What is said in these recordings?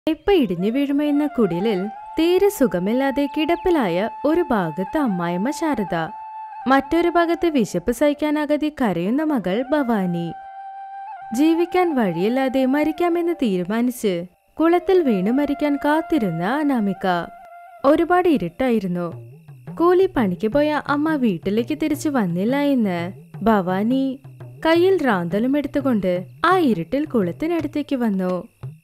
എപ്പ ഇടിഞ്ഞു വീഴുമോ എന്ന കുടിലിൽ തീരെ സുഖമില്ലാതെ കിടപ്പിലായ ഒരു ഭാഗത്ത് അമ്മായിമ്മ ശാരദ മറ്റൊരു ഭാഗത്ത് വിശപ്പ് സഹിക്കാനാകാതെ കരയുന്ന മകൾ ഭവാനി ജീവിക്കാൻ വഴിയില്ലാതെ മരിക്കാമെന്ന് തീരുമാനിച്ച് കുളത്തിൽ വീണു മരിക്കാൻ കാത്തിരുന്ന അനാമിക ഒരുപാട് ഇരുട്ടായിരുന്നു കൂലി പണിക്ക് പോയ അമ്മ വീട്ടിലേക്ക് തിരിച്ചു വന്നില്ല എന്ന് ഭവാനി കയ്യിൽ റാന്തലും എടുത്തുകൊണ്ട് ആ ഇരുട്ടിൽ കുളത്തിനടുത്തേക്ക് വന്നു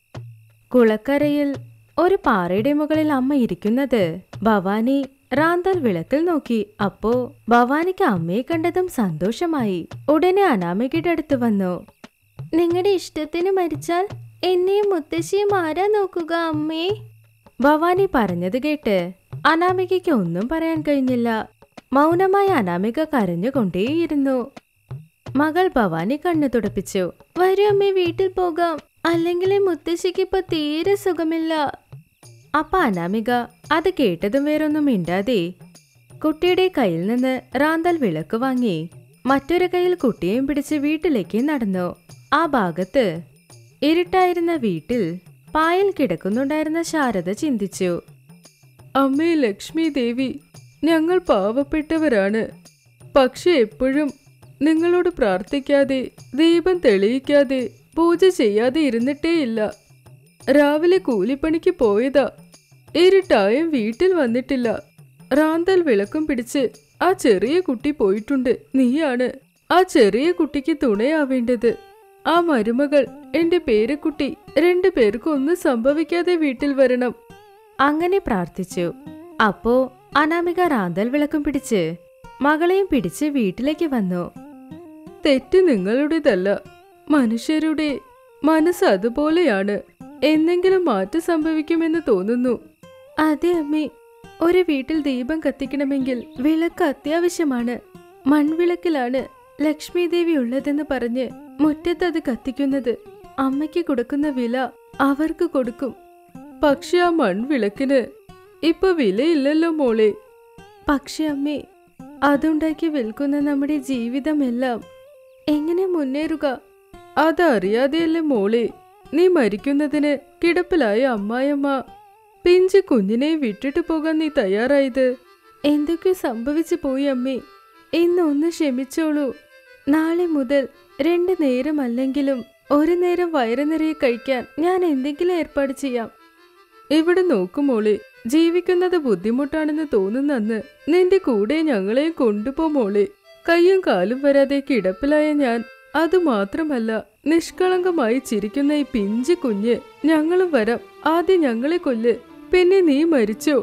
കുളക്കരയിൽ ഒരു പാറയുടെ മുകളിൽ അമ്മ ഇരിക്കുന്നത് ഭവാനി റാന്തൽ വിളക്കിൽ നോക്കി അപ്പോ ഭവാനിക്ക് അമ്മയെ കണ്ടതും സന്തോഷമായി ഉടനെ അനാമികയുടെ അടുത്ത് വന്നു നിങ്ങളുടെ ഇഷ്ടത്തിന് മരിച്ചാൽ എന്നെയും മുത്തശ്ശിയും ആരാ നോക്കുക അമ്മേ ഭവാനി പറഞ്ഞത് കേട്ട് അനാമികയ്ക്ക് ഒന്നും പറയാൻ കഴിഞ്ഞില്ല മൗനമായ അനാമിക കരഞ്ഞുകൊണ്ടേയിരുന്നു മകൾ ഭവാനി കണ്ണു തുടപ്പിച്ചു വരൂ അമ്മേ വീട്ടിൽ പോകാം അല്ലെങ്കിൽ മുത്തശ്ശിക്ക് ഇപ്പൊ തീരെ സുഖമില്ല അപ്പ അനാമിക അത് കേട്ടതും വേറൊന്നും മിണ്ടാതെ കുട്ടിയുടെ കയ്യിൽ നിന്ന് റാന്തൽ വിളക്ക് വാങ്ങി മറ്റൊരു കയ്യിൽ കുട്ടിയെയും പിടിച്ച് വീട്ടിലേക്ക് നടന്നു ആ ഭാഗത്ത് ഇരുട്ടായിരുന്ന വീട്ടിൽ പായൽ കിടക്കുന്നുണ്ടായിരുന്ന ശാരദ ചിന്തിച്ചു അമ്മേ ലക്ഷ്മി ദേവി ഞങ്ങൾ പാവപ്പെട്ടവരാണ് പക്ഷെ എപ്പോഴും നിങ്ങളോട് പ്രാർത്ഥിക്കാതെ ദീപം തെളിയിക്കാതെ പൂജ ചെയ്യാതെ ഇരുന്നിട്ടേയില്ല രാവിലെ കൂലിപ്പണിക്ക് പോയതാ ഇരുട്ടായും വീട്ടിൽ വന്നിട്ടില്ല റാന്തൽ വിളക്കും പിടിച്ച് ആ ചെറിയ കുട്ടി പോയിട്ടുണ്ട് നീയാണ് ആ ചെറിയ കുട്ടിക്ക് തുണയാവേണ്ടത് ആ മരുമകൾ എന്റെ പേരക്കുട്ടി രണ്ടു പേർക്കും ഒന്നും സംഭവിക്കാതെ വീട്ടിൽ വരണം അങ്ങനെ പ്രാർത്ഥിച്ചു അപ്പോ അനാമിക റാന്തൽ വിളക്കും പിടിച്ച് മകളെയും പിടിച്ച് വീട്ടിലേക്ക് വന്നു തെറ്റ് നിങ്ങളുടേതല്ല മനുഷ്യരുടെ മനസ്സ് അതുപോലെയാണ് എന്തെങ്കിലും മാറ്റം സംഭവിക്കുമെന്ന് തോന്നുന്നു അതെ അമ്മേ ഒരു വീട്ടിൽ ദീപം കത്തിക്കണമെങ്കിൽ വിളക്ക് അത്യാവശ്യമാണ് മൺവിളക്കിലാണ് ലക്ഷ്മി ദേവി ഉള്ളതെന്ന് പറഞ്ഞ് മുറ്റത്ത് അത് കത്തിക്കുന്നത് അമ്മയ്ക്ക് കൊടുക്കുന്ന വില അവർക്ക് കൊടുക്കും പക്ഷെ ആ മൺവിളക്കിന് ഇപ്പൊ വിലയില്ലല്ലോ മോളെ പക്ഷെ അമ്മേ അതുണ്ടാക്കി വിൽക്കുന്ന നമ്മുടെ ജീവിതമെല്ലാം എങ്ങനെ മുന്നേറുക അതറിയാതെയല്ലേ മോളെ നീ മരിക്കുന്നതിന് കിടപ്പിലായ അമ്മായിയമ്മ പിഞ്ച് കുഞ്ഞിനെ വിട്ടിട്ട് പോകാൻ നീ തയ്യാറായത് എന്തൊക്കെ സംഭവിച്ചു പോയി അമ്മേ ഇന്ന് ഒന്ന് ക്ഷമിച്ചോളൂ നാളെ മുതൽ രണ്ടു നേരം അല്ലെങ്കിലും ഒരു നേരം വയറു നിറയെ കഴിക്കാൻ ഞാൻ എന്തെങ്കിലും ഏർപ്പാട് ചെയ്യാം ഇവിടെ നോക്കു മോളെ ജീവിക്കുന്നത് ബുദ്ധിമുട്ടാണെന്ന് തോന്നുന്നന്ന് നിന്റെ കൂടെ ഞങ്ങളെയും കൊണ്ടുപോ മോളെ കയ്യും കാലും വരാതെ കിടപ്പിലായ ഞാൻ അതുമാത്രമല്ല നിഷ്കളങ്കമായി ചിരിക്കുന്ന ഈ പിഞ്ച് കുഞ്ഞ് ഞങ്ങളും വരാം ആദ്യം ഞങ്ങളെ കൊല്ല് പിന്നെ നീ മരിച്ചോ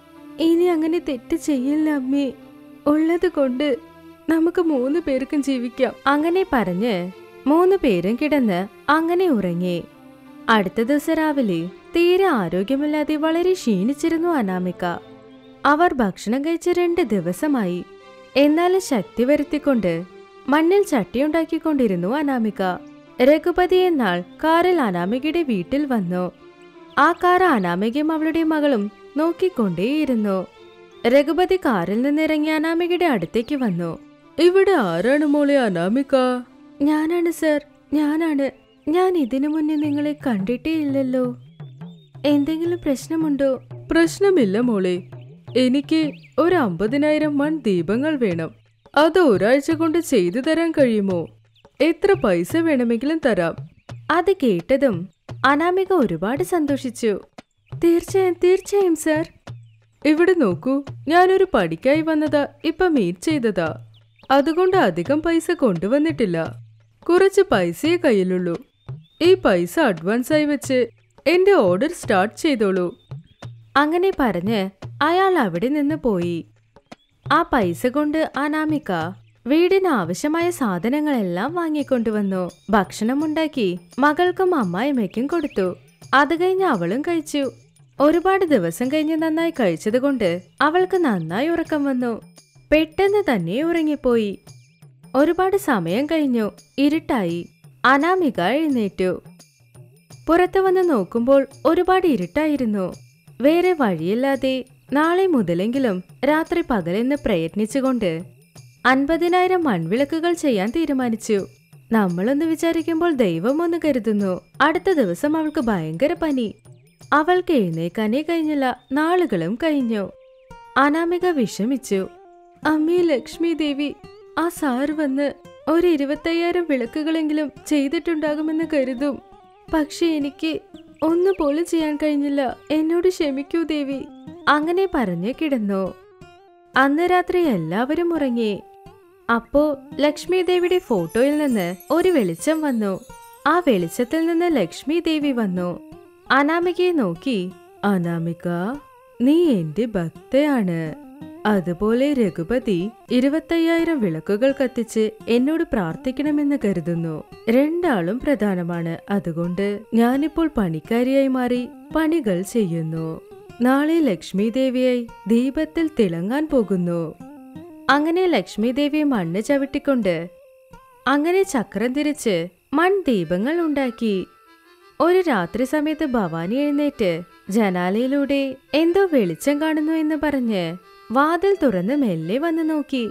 ഇനി അങ്ങനെ തെറ്റ് ചെയ്യില്ല അമ്മേ ഉള്ളത് കൊണ്ട് നമുക്ക് മൂന്ന് പേർക്കും ജീവിക്കാം അങ്ങനെ പറഞ്ഞ് മൂന്ന് പേരും കിടന്ന് അങ്ങനെ ഉറങ്ങി അടുത്ത ദിവസം രാവിലെ തീരെ ആരോഗ്യമില്ലാതെ വളരെ ക്ഷീണിച്ചിരുന്നു അനാമിക അവർ ഭക്ഷണം കഴിച്ച് രണ്ട് ദിവസമായി എന്നാലും ശക്തി വരുത്തിക്കൊണ്ട് മണ്ണിൽ ചട്ടിയുണ്ടാക്കിക്കൊണ്ടിരുന്നു അനാമിക രഘുപതി എന്നാൾ കാറിൽ അനാമികയുടെ വീട്ടിൽ വന്നു ആ കാർ അനാമികയും അവളുടെ മകളും നോക്കിക്കൊണ്ടേയിരുന്നു രഘുപതി കാറിൽ നിന്നിറങ്ങി അനാമികയുടെ അടുത്തേക്ക് വന്നു ഇവിടെ ആരാണ് മോളെ അനാമിക ഞാനാണ് സർ ഞാനാണ് ഞാൻ ഇതിനു മുന്നേ നിങ്ങളെ കണ്ടിട്ടേ ഇല്ലല്ലോ എന്തെങ്കിലും പ്രശ്നമുണ്ടോ പ്രശ്നമില്ല മോളെ എനിക്ക് ഒരു അമ്പതിനായിരം മൺ ദീപങ്ങൾ വേണം അത് ഒരാഴ്ച കൊണ്ട് ചെയ്തു തരാൻ കഴിയുമോ എത്ര പൈസ വേണമെങ്കിലും തരാം അത് കേട്ടതും അനാമിക ഒരുപാട് സന്തോഷിച്ചു തീർച്ചയായും തീർച്ചയായും സർ ഇവിടെ നോക്കൂ ഞാനൊരു പടിക്കായി വന്നതാ ഇപ്പൊ മീറ്റ് ചെയ്തതാ അതുകൊണ്ട് അധികം പൈസ കൊണ്ടുവന്നിട്ടില്ല കുറച്ച് പൈസയെ കയ്യിലുള്ളൂ ഈ പൈസ അഡ്വാൻസായി വെച്ച് എന്റെ ഓർഡർ സ്റ്റാർട്ട് ചെയ്തോളൂ അങ്ങനെ പറഞ്ഞ് അയാൾ അവിടെ നിന്ന് പോയി ആ പൈസ കൊണ്ട് അനാമിക വീടിന് ആവശ്യമായ സാധനങ്ങളെല്ലാം വാങ്ങിക്കൊണ്ടുവന്നു ഭക്ഷണമുണ്ടാക്കി മകൾക്കും അമ്മായിമ്മയ്ക്കും കൊടുത്തു അത് കഴിഞ്ഞ് അവളും കഴിച്ചു ഒരുപാട് ദിവസം കഴിഞ്ഞ് നന്നായി കഴിച്ചതുകൊണ്ട് അവൾക്ക് നന്നായി ഉറക്കം വന്നു പെട്ടെന്ന് തന്നെ ഉറങ്ങിപ്പോയി ഒരുപാട് സമയം കഴിഞ്ഞു ഇരുട്ടായി അനാമിക എഴുന്നേറ്റു പുറത്തു വന്ന് നോക്കുമ്പോൾ ഒരുപാട് ഇരുട്ടായിരുന്നു വേറെ വഴിയില്ലാതെ നാളെ മുതലെങ്കിലും രാത്രി പകലെന്ന് പ്രയത്നിച്ചുകൊണ്ട് അൻപതിനായിരം മൺവിളക്കുകൾ ചെയ്യാൻ തീരുമാനിച്ചു നമ്മളൊന്ന് വിചാരിക്കുമ്പോൾ ദൈവം ഒന്ന് കരുതുന്നു അടുത്ത ദിവസം അവൾക്ക് ഭയങ്കര പനി അവൾക്ക് എഴുന്നേക്കാനേ കഴിഞ്ഞില്ല നാളുകളും കഴിഞ്ഞു അനാമിക വിഷമിച്ചു അമ്മേ ലക്ഷ്മി ദേവി ആ സാർ വന്ന് ഒരു ഇരുപത്തയ്യായിരം വിളക്കുകളെങ്കിലും ചെയ്തിട്ടുണ്ടാകുമെന്ന് കരുതും പക്ഷെ എനിക്ക് ഒന്നുപോലും ചെയ്യാൻ കഴിഞ്ഞില്ല എന്നോട് ക്ഷമിക്കൂ ദേവി അങ്ങനെ പറഞ്ഞു കിടന്നു അന്ന് രാത്രി എല്ലാവരും ഉറങ്ങി അപ്പോ ലക്ഷ്മി ദേവിയുടെ ഫോട്ടോയിൽ നിന്ന് ഒരു വെളിച്ചം വന്നു ആ വെളിച്ചത്തിൽ നിന്ന് ലക്ഷ്മി ദേവി വന്നു അനാമികയെ നോക്കി അനാമിക നീ എന്റെ ഭക്തയാണ് അതുപോലെ രഘുപതി ഇരുപത്തയ്യായിരം വിളക്കുകൾ കത്തിച്ച് എന്നോട് പ്രാർത്ഥിക്കണമെന്ന് കരുതുന്നു രണ്ടാളും പ്രധാനമാണ് അതുകൊണ്ട് ഞാനിപ്പോൾ പണിക്കാരിയായി മാറി പണികൾ ചെയ്യുന്നു നാളെ ലക്ഷ്മി ദേവിയായി ദീപത്തിൽ തിളങ്ങാൻ പോകുന്നു അങ്ങനെ ലക്ഷ്മി ദേവി മണ്ണ് ചവിട്ടിക്കൊണ്ട് അങ്ങനെ ചക്രം തിരിച്ച് മൺദീപങ്ങൾ ഉണ്ടാക്കി ഒരു രാത്രി സമയത്ത് ഭവാനി എഴുന്നേറ്റ് ജനാലയിലൂടെ എന്തോ വെളിച്ചം കാണുന്നു എന്ന് പറഞ്ഞ് വാതിൽ തുറന്ന് മെല്ലെ വന്ന് നോക്കി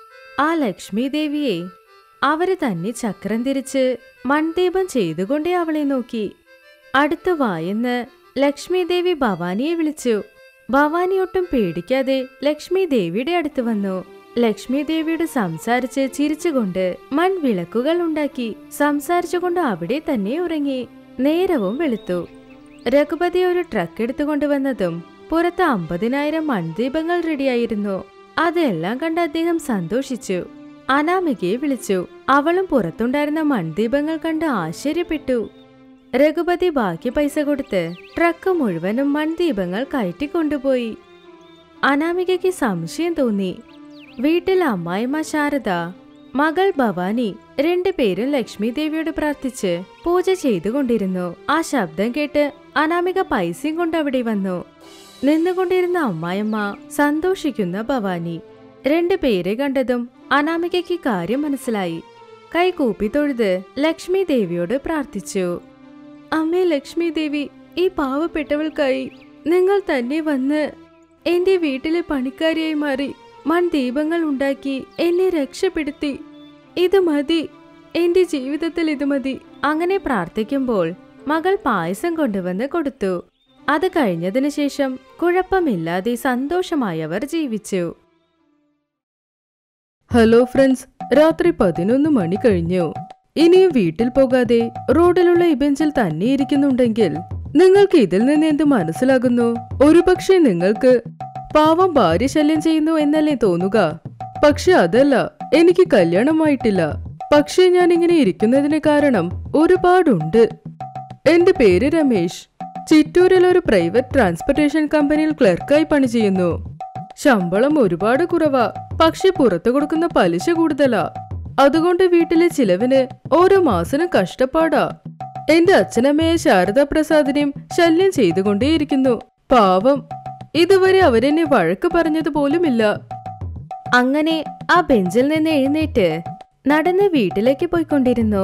ആ ലക്ഷ്മി ദേവിയെ അവര് തന്നെ ചക്രം തിരിച്ച് മൺദീപം ചെയ്തുകൊണ്ടേ അവളെ നോക്കി അടുത്തു വായെന്ന് ലക്ഷ്മി ദേവി ഭവാനിയെ വിളിച്ചു ഭവാനി ഒട്ടും പേടിക്കാതെ ലക്ഷ്മി ദേവിയുടെ അടുത്ത് വന്നു ലക്ഷ്മി ദേവിയോട് സംസാരിച്ച് ചിരിച്ചുകൊണ്ട് മൺവിളക്കുകൾ ഉണ്ടാക്കി സംസാരിച്ചുകൊണ്ട് അവിടെ തന്നെ ഉറങ്ങി നേരവും വെളുത്തു രഘുപതി ഒരു ട്രക്ക് എടുത്തുകൊണ്ടുവന്നതും പുറത്ത് അമ്പതിനായിരം മൺദീപങ്ങൾ റെഡിയായിരുന്നു അതെല്ലാം കണ്ട് അദ്ദേഹം സന്തോഷിച്ചു അനാമികയെ വിളിച്ചു അവളും പുറത്തുണ്ടായിരുന്ന മൺദീപങ്ങൾ കണ്ട് ആശ്ചര്യപ്പെട്ടു രഘുപതി ബാക്കി പൈസ കൊടുത്ത് ട്രക്ക് മുഴുവനും മൺദീപങ്ങൾ കയറ്റിക്കൊണ്ടുപോയി അനാമികയ്ക്ക് സംശയം തോന്നി വീട്ടിൽ അമ്മായിമ്മ ശാരദ മകൾ ഭവാനി രണ്ടുപേരും ലക്ഷ്മി ദേവിയോട് പ്രാർത്ഥിച്ച് പൂജ ചെയ്തുകൊണ്ടിരുന്നു ആ ശബ്ദം കേട്ട് അനാമിക പൈസയും കൊണ്ട് അവിടെ വന്നു നിന്നുകൊണ്ടിരുന്ന അമ്മായിമ്മ സന്തോഷിക്കുന്ന ഭവാനി രണ്ടുപേരെ കണ്ടതും അനാമികയ്ക്ക് കാര്യം മനസ്സിലായി കൈ കൂപ്പി തൊഴുത് ലക്ഷ്മി ദേവിയോട് പ്രാർത്ഥിച്ചു അമ്മേ ലക്ഷ്മി ദേവി ഈ പാവപ്പെട്ടവൾക്കായി നിങ്ങൾ തന്നെ വന്ന് എന്റെ വീട്ടിലെ പണിക്കാരിയായി മാറി മൺദീപങ്ങൾ ഉണ്ടാക്കി എന്നെ രക്ഷപ്പെടുത്തി ഇത് മതി എന്റെ ജീവിതത്തിൽ ഇത് മതി അങ്ങനെ പ്രാർത്ഥിക്കുമ്പോൾ മകൾ പായസം കൊണ്ടുവന്ന് കൊടുത്തു അത് കഴിഞ്ഞതിനു ശേഷം കുഴപ്പമില്ലാതെ സന്തോഷമായി അവർ ജീവിച്ചു ഹലോ ഫ്രണ്ട്സ് രാത്രി പതിനൊന്ന് മണി കഴിഞ്ഞു ഇനിയും വീട്ടിൽ പോകാതെ റോഡിലുള്ള ഈ ബെഞ്ചിൽ തന്നെ ഇരിക്കുന്നുണ്ടെങ്കിൽ നിങ്ങൾക്ക് ഇതിൽ നിന്ന് എന്ത് മനസ്സിലാകുന്നു ഒരുപക്ഷെ നിങ്ങൾക്ക് പാവം ഭാര്യ ശല്യം ചെയ്യുന്നു എന്നല്ലേ തോന്നുക പക്ഷെ അതല്ല എനിക്ക് കല്യാണമായിട്ടില്ല പക്ഷേ ഞാൻ ഇങ്ങനെ ഇരിക്കുന്നതിന് കാരണം ഒരുപാടുണ്ട് എന്റെ പേര് രമേശ് ചിറ്റൂരിൽ ഒരു പ്രൈവറ്റ് ട്രാൻസ്പോർട്ടേഷൻ കമ്പനിയിൽ ക്ലർക്കായി പണി ചെയ്യുന്നു ശമ്പളം ഒരുപാട് കുറവാ പക്ഷെ പുറത്തു കൊടുക്കുന്ന പലിശ കൂടുതലാ അതുകൊണ്ട് വീട്ടിലെ ചിലവിന് ഓരോ മാസനും കഷ്ടപ്പാടാ എന്റെ അച്ഛനമ്മയെ ശാരദാ പ്രസാദിനെയും ശല്യം ചെയ്തുകൊണ്ടേയിരിക്കുന്നു പാവം ഇതുവരെ അവരെന്നെ വഴക്ക് പറഞ്ഞത് പോലുമില്ല അങ്ങനെ ആ ബെഞ്ചിൽ നിന്ന് എഴുന്നേറ്റ് നടന്ന് വീട്ടിലേക്ക് പോയിക്കൊണ്ടിരുന്നു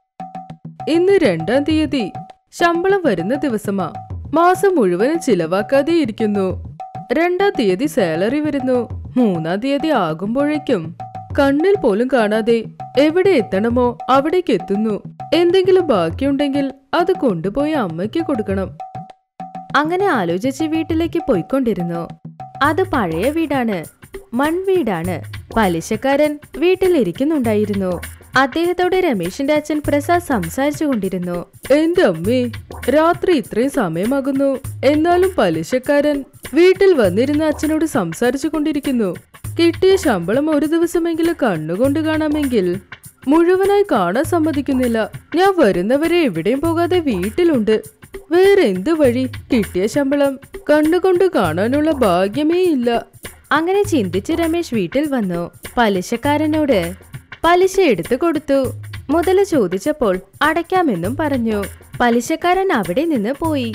ഇന്ന് രണ്ടാം തീയതി ശമ്പളം വരുന്ന ദിവസമാ മാസം മുഴുവനും ചിലവാക്കാതെ ഇരിക്കുന്നു രണ്ടാം തീയതി സാലറി വരുന്നു മൂന്നാം തീയതി ആകുമ്പോഴേക്കും കണ്ണിൽ പോലും കാണാതെ എവിടെ എത്തണമോ അവിടേക്ക് എത്തുന്നു എന്തെങ്കിലും ബാക്കിയുണ്ടെങ്കിൽ അത് കൊണ്ടുപോയി അമ്മയ്ക്ക് കൊടുക്കണം അങ്ങനെ ആലോചിച്ച് വീട്ടിലേക്ക് പോയിക്കൊണ്ടിരുന്നു അത് പഴയ വീടാണ് മൺവീടാണ് പലിശക്കാരൻ വീട്ടിലിരിക്കുന്നുണ്ടായിരുന്നു അദ്ദേഹത്തോട് രമേശിന്റെ അച്ഛൻ പ്രസാദ് സംസാരിച്ചു കൊണ്ടിരുന്നു എന്റെ അമ്മേ രാത്രി ഇത്രയും സമയമാകുന്നു എന്നാലും പലിശക്കാരൻ വീട്ടിൽ വന്നിരുന്ന അച്ഛനോട് സംസാരിച്ചു കൊണ്ടിരിക്കുന്നു കിട്ടിയ ശമ്പളം ഒരു ദിവസമെങ്കിലും കണ്ണുകൊണ്ട് കാണാമെങ്കിൽ മുഴുവനായി കാണാൻ സമ്മതിക്കുന്നില്ല ഞാൻ വരുന്നവരെ എവിടെയും പോകാതെ വീട്ടിലുണ്ട് വേറെ എന്ത് വഴി കിട്ടിയ ശമ്പളം കണ്ണുകൊണ്ട് കാണാനുള്ള ഭാഗ്യമേ ഇല്ല അങ്ങനെ ചിന്തിച്ച് രമേശ് വീട്ടിൽ വന്നു പലിശക്കാരനോട് പലിശ എടുത്തു കൊടുത്തു മുതല് ചോദിച്ചപ്പോൾ അടയ്ക്കാമെന്നും പറഞ്ഞു പലിശക്കാരൻ അവിടെ നിന്ന് പോയി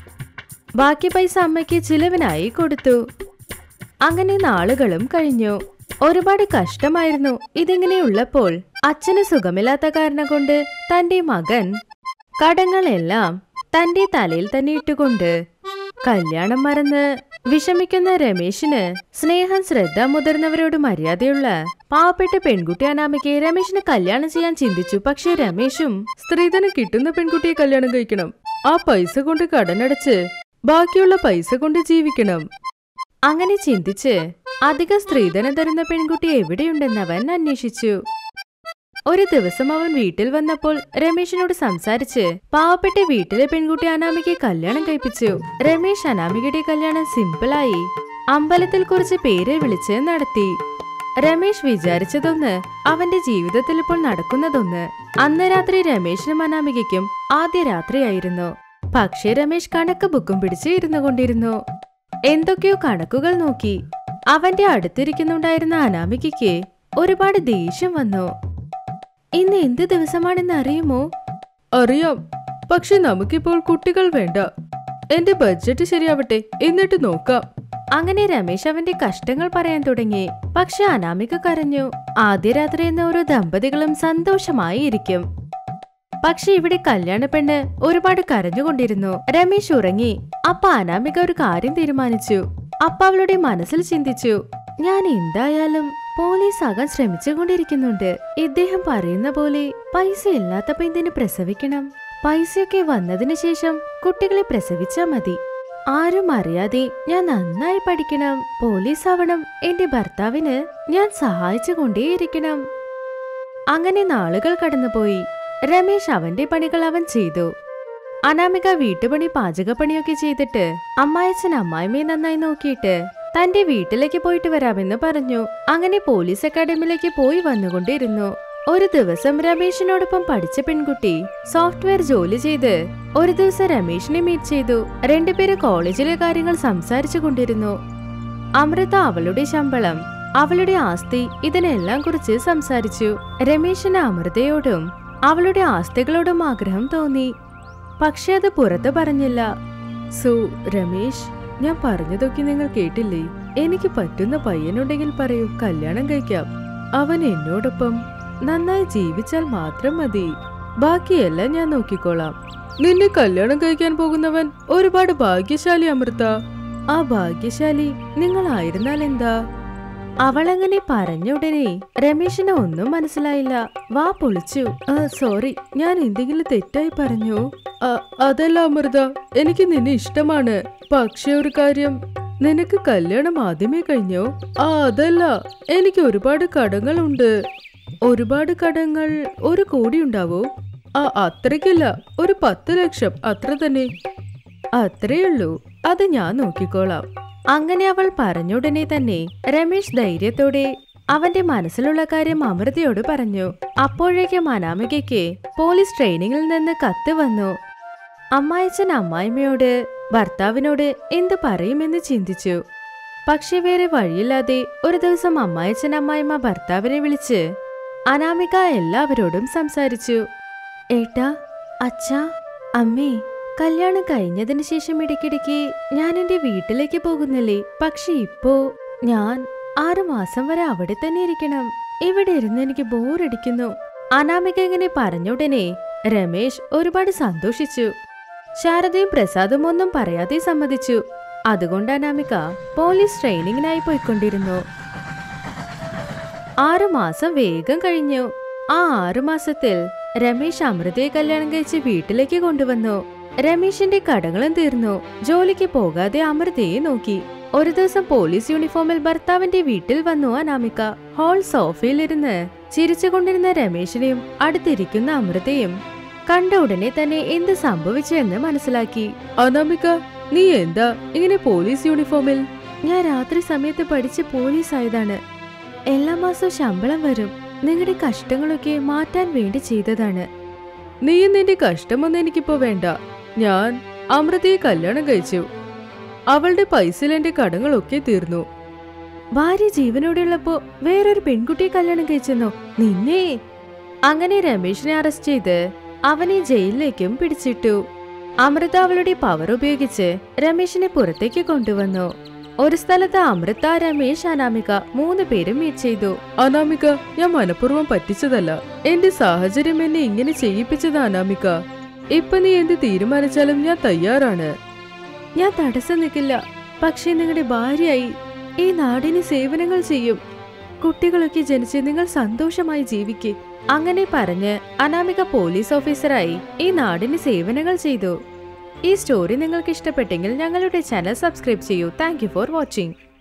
ബാക്കി പൈസ അമ്മയ്ക്ക് ചിലവിനായി കൊടുത്തു അങ്ങനെ നാളുകളും കഴിഞ്ഞു ഒരുപാട് കഷ്ടമായിരുന്നു ഇതിങ്ങനെയുള്ളപ്പോൾ അച്ഛന് സുഖമില്ലാത്ത കാരണം കൊണ്ട് തന്റെ മകൻ കടങ്ങളെല്ലാം തന്റെ തലയിൽ തന്നെ ഇട്ടുകൊണ്ട് കല്യാണം മറന്ന് വിഷമിക്കുന്ന രമേശിന് സ്നേഹം ശ്രദ്ധ മുതിർന്നവരോട് മര്യാദയുള്ള പാവപ്പെട്ട പെൺകുട്ടി അനാമികയെ രമേശിന് കല്യാണം ചെയ്യാൻ ചിന്തിച്ചു പക്ഷേ രമേശും സ്ത്രീധനം കിട്ടുന്ന പെൺകുട്ടിയെ കല്യാണം കഴിക്കണം ആ പൈസ കൊണ്ട് കടനടച്ച് ബാക്കിയുള്ള പൈസ കൊണ്ട് ജീവിക്കണം അങ്ങനെ ചിന്തിച്ച് അധിക സ്ത്രീധനം തരുന്ന പെൺകുട്ടി എവിടെയുണ്ടെന്ന് അവൻ അന്വേഷിച്ചു ഒരു ദിവസം അവൻ വീട്ടിൽ വന്നപ്പോൾ രമേശിനോട് സംസാരിച്ച് പാവപ്പെട്ട വീട്ടിലെ പെൺകുട്ടി അനാമികയെ കല്യാണം കഴിപ്പിച്ചു രമേശ് അനാമികയുടെ കല്യാണം സിമ്പിളായി അമ്പലത്തിൽ കുറച്ച് പേരെ വിളിച്ച് നടത്തി രമേശ് വിചാരിച്ചതൊന്ന് അവന്റെ ജീവിതത്തിൽ ഇപ്പോൾ നടക്കുന്നതൊന്ന് അന്ന് രാത്രി രമേശിനും അനാമികയ്ക്കും ആദ്യ രാത്രിയായിരുന്നു പക്ഷേ രമേശ് കണക്ക് ബുക്കും പിടിച്ച് ഇരുന്നു കൊണ്ടിരുന്നു എന്തൊക്കെയോ കണക്കുകൾ നോക്കി അവന്റെ അടുത്തിരിക്കുന്നുണ്ടായിരുന്ന അനാമികയ്ക്ക് ഒരുപാട് ദേഷ്യം വന്നു ഇന്ന് എന്ത് ദിവസമാണെന്ന് അറിയുമോ അറിയാം പക്ഷെ നമുക്കിപ്പോൾ കുട്ടികൾ വേണ്ട എന്റെ ബഡ്ജറ്റ് ശരിയാവട്ടെ എന്നിട്ട് നോക്കാം അങ്ങനെ രമേശ് അവന്റെ കഷ്ടങ്ങൾ പറയാൻ തുടങ്ങി പക്ഷെ അനാമിക കരഞ്ഞു ആദ്യ രാത്രി എന്ന ഓരോ ദമ്പതികളും സന്തോഷമായി ഇരിക്കും പക്ഷെ ഇവിടെ കല്യാണ പെണ്ണ് ഒരുപാട് കരഞ്ഞുകൊണ്ടിരുന്നു രമേശ് ഉറങ്ങി അപ്പ അനാമിക ഒരു കാര്യം തീരുമാനിച്ചു അപ്പ അവളുടെ മനസ്സിൽ ചിന്തിച്ചു ഞാൻ എന്തായാലും പോലീസ് ആകാൻ ശ്രമിച്ചുകൊണ്ടിരിക്കുന്നുണ്ട് ഇദ്ദേഹം പറയുന്ന പോലെ പൈസ ഇല്ലാത്തപ്പോ എന്തിനു പ്രസവിക്കണം പൈസയൊക്കെ വന്നതിന് ശേഷം കുട്ടികളെ പ്രസവിച്ചാ മതി ആരും അറിയാതെ ഞാൻ നന്നായി പഠിക്കണം പോലീസ് ആവണം എന്റെ ഭർത്താവിന് ഞാൻ സഹായിച്ചു കൊണ്ടേയിരിക്കണം അങ്ങനെ നാളുകൾ കടന്നുപോയി രമേശ് അവന്റെ പണികൾ അവൻ ചെയ്തു അനാമിക വീട്ടുപണി പാചകപ്പണിയൊക്കെ ചെയ്തിട്ട് അമ്മായച്ചൻ അമ്മായിമ്മയെ നന്നായി നോക്കിയിട്ട് തന്റെ വീട്ടിലേക്ക് പോയിട്ട് വരാമെന്ന് പറഞ്ഞു അങ്ങനെ പോലീസ് അക്കാഡമിയിലേക്ക് പോയി വന്നുകൊണ്ടിരുന്നു ഒരു ദിവസം രമേശിനോടൊപ്പം പഠിച്ച പെൺകുട്ടി സോഫ്റ്റ്വെയർ ജോലി ചെയ്ത് ഒരു ദിവസം രമേശിനെ മീറ്റ് ചെയ്തു രണ്ടുപേരും കോളേജിലെ കാര്യങ്ങൾ സംസാരിച്ചു കൊണ്ടിരുന്നു അമൃത അവളുടെ ശമ്പളം അവളുടെ ആസ്തി ഇതിനെല്ലാം കുറിച്ച് സംസാരിച്ചു രമേശിന് അമൃതയോടും അവളുടെ ആസ്തികളോടും ആഗ്രഹം തോന്നി പക്ഷെ അത് പുറത്ത് പറഞ്ഞില്ല സോ രമേശ് ഞാൻ പറഞ്ഞതൊക്കെ നിങ്ങൾ കേട്ടില്ലേ എനിക്ക് പറ്റുന്ന പയ്യനുണ്ടെങ്കിൽ പറയൂ കല്യാണം കഴിക്കാം അവൻ എന്നോടൊപ്പം നന്നായി ജീവിച്ചാൽ മാത്രം മതി ബാക്കിയെല്ലാം ഞാൻ നോക്കിക്കോളാം നിന്നെ കല്യാണം കഴിക്കാൻ പോകുന്നവൻ ഒരുപാട് ഭാഗ്യശാലി അമൃത ആ ഭാഗ്യശാലി നിങ്ങളായിരുന്നാൽ എന്താ അവളങ്ങനെ പറഞ്ഞ ഉടനെ രമേശിന് ഒന്നും മനസ്സിലായില്ല വാ പൊളിച്ചു ആ സോറി ഞാൻ എന്തെങ്കിലും തെറ്റായി പറഞ്ഞു ആ, അതല്ല അമൃത എനിക്ക് നിന്നെ ഇഷ്ടമാണ് പക്ഷെ ഒരു കാര്യം നിനക്ക് കല്യാണം ആദ്യമേ കഴിഞ്ഞോ ആ അതല്ല എനിക്ക് ഒരുപാട് കടങ്ങളുണ്ട് ഒരുപാട് കടങ്ങൾ ഒരു കോടി ഉണ്ടാവോ ആ അത്രയ്ക്കില്ല ഒരു പത്ത് ലക്ഷം അത്ര തന്നെ അത്രേ ഉള്ളൂ അത് ഞാൻ നോക്കിക്കോളാം അങ്ങനെ അവൾ പറഞ്ഞുടനെ തന്നെ രമേശ് ധൈര്യത്തോടെ അവന്റെ മനസ്സിലുള്ള കാര്യം അമൃതയോട് പറഞ്ഞു അപ്പോഴേക്കും അനാമികയ്ക്ക് പോലീസ് ട്രെയിനിങ്ങിൽ നിന്ന് കത്ത് വന്നു അമ്മായച്ചൻ അമ്മായിമ്മയോട് ഭർത്താവിനോട് എന്ത് പറയുമെന്ന് ചിന്തിച്ചു പക്ഷെ വേറെ വഴിയില്ലാതെ ഒരു ദിവസം അമ്മായച്ചൻ അമ്മായിമ്മ ഭർത്താവിനെ വിളിച്ച് അനാമിക എല്ലാവരോടും സംസാരിച്ചു ഏട്ടാ അച്ഛാ അമ്മേ കല്യാണം കഴിഞ്ഞതിന് ശേഷം ഇടയ്ക്കിടയ്ക്ക് ഞാൻ എന്റെ വീട്ടിലേക്ക് പോകുന്നില്ലേ പക്ഷെ ഇപ്പോ ഞാൻ ആറു മാസം വരെ അവിടെ തന്നെ ഇരിക്കണം ഇവിടെ ഇരുന്ന് എനിക്ക് ബോറടിക്കുന്നു അനാമിക ഇങ്ങനെ പറഞ്ഞുടനെ രമേശ് ഒരുപാട് സന്തോഷിച്ചു ശാരദയും പ്രസാദും ഒന്നും പറയാതെ സമ്മതിച്ചു അതുകൊണ്ട് അനാമിക പോലീസ് ട്രെയിനിങ്ങിനായി പോയിക്കൊണ്ടിരുന്നു ആറു മാസം വേഗം കഴിഞ്ഞു ആ ആറു മാസത്തിൽ രമേശ് അമൃതയെ കല്യാണം കഴിച്ച് വീട്ടിലേക്ക് കൊണ്ടുവന്നു രമേശിന്റെ കടങ്ങളും തീർന്നു ജോലിക്ക് പോകാതെ അമൃതയെ നോക്കി ഒരു ദിവസം പോലീസ് യൂണിഫോമിൽ ഭർത്താവിന്റെ വീട്ടിൽ വന്നു അനാമിക ഹാൾ സോഫയിലിരുന്ന് ചിരിച്ചുകൊണ്ടിരുന്ന രമേശിനെയും അടുത്തിരിക്കുന്ന അമൃതയും കണ്ട ഉടനെ തന്നെ എന്ത് സംഭവിച്ചു എന്ന് മനസ്സിലാക്കി അനാമിക നീ എന്താ ഇങ്ങനെ പോലീസ് യൂണിഫോമിൽ ഞാൻ രാത്രി സമയത്ത് പഠിച്ച് പോലീസ് ആയതാണ് എല്ലാ മാസവും ശമ്പളം വരും നിങ്ങളുടെ കഷ്ടങ്ങളൊക്കെ മാറ്റാൻ വേണ്ടി ചെയ്തതാണ് നീയും നിന്റെ കഷ്ടമൊന്നും എനിക്കിപ്പോ വേണ്ട ഞാൻ അമൃതയെ കല്യാണം കഴിച്ചു അവളുടെ പൈസയിൽ എന്റെ കടങ്ങളൊക്കെ തീർന്നു ഭാര്യ ജീവനോടെയുള്ളപ്പോ വേറൊരു പെൺകുട്ടിയെ കല്യാണം കഴിച്ചെന്നോ നിന്നെ അങ്ങനെ രമേശിനെ അറസ്റ്റ് ചെയ്ത് അവനെ ജയിലിലേക്കും പിടിച്ചിട്ടു അമൃത അവളുടെ പവർ ഉപയോഗിച്ച് രമേശിനെ പുറത്തേക്ക് കൊണ്ടുവന്നു ഒരു സ്ഥലത്ത് അമൃത രമേശ് അനാമിക മൂന്ന് പേരും മീറ്റ് ചെയ്തു അനാമിക ഞാൻ മനഃപൂർവ്വം പറ്റിച്ചതല്ല എന്റെ സാഹചര്യം എന്നെ ഇങ്ങനെ ചെയ്യിപ്പിച്ചത് അനാമിക ഇപ്പൊ നീ എന്ത് തീരുമാനിച്ചാലും ഞാൻ തയ്യാറാണ് ഞാൻ തടസ്സം നിൽക്കില്ല പക്ഷേ നിങ്ങളുടെ ഭാര്യയായി ഈ നാടിന് സേവനങ്ങൾ ചെയ്യും കുട്ടികളൊക്കെ ജനിച്ച് നിങ്ങൾ സന്തോഷമായി ജീവിക്കെ അങ്ങനെ പറഞ്ഞ് അനാമിക പോലീസ് ഓഫീസറായി ഈ നാടിന് സേവനങ്ങൾ ചെയ്തു ഈ സ്റ്റോറി നിങ്ങൾക്ക് ഇഷ്ടപ്പെട്ടെങ്കിൽ ഞങ്ങളുടെ ചാനൽ സബ്സ്ക്രൈബ് ചെയ്യൂ താങ്ക് ഫോർ വാച്ചിങ്